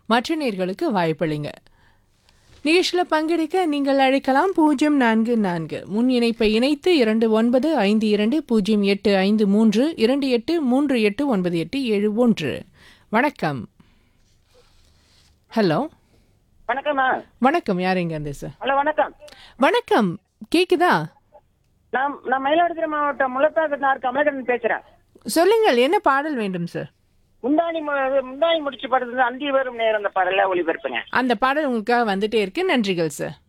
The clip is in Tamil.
மற்ற நேர்களுக்கு வாய்ப்பளிங்க நிகழ்ச்சியில் பங்கெடுக்க நீங்கள் அழைக்கலாம் பூஜ்ஜியம் நான்கு நான்கு முன் இணைப்பை இணைத்து இரண்டு ஒன்பது ஐந்து இரண்டு பூஜ்ஜியம் எட்டு ஐந்து மூன்று இரண்டு எட்டு மூன்று எட்டு ஒன்பது எட்டு ஏழு ஒன்று வணக்கம் ஹலோ வணக்கம்மா வணக்கம் யார் எங்க இருந்து சார் ஹலோ வணக்கம் வணக்கம் கேக்குதா நான் நான் மயிலாடுதுறை மாவட்டம் முள்ளத்தாக்குனார் கமலகரன் பேசுறேன் சொல்லுங்கள் என்ன பாடல் வேண்டும் சார் முந்தானி மு- முந்தானி முடிச்சு படுறது அந்தி வரும் நேரம் அந்த பாடல ஒளிபரப்புங்க அந்த பாடல் உங்களுக்காக வந்துட்டே இருக்கு நன்றிகள் சார்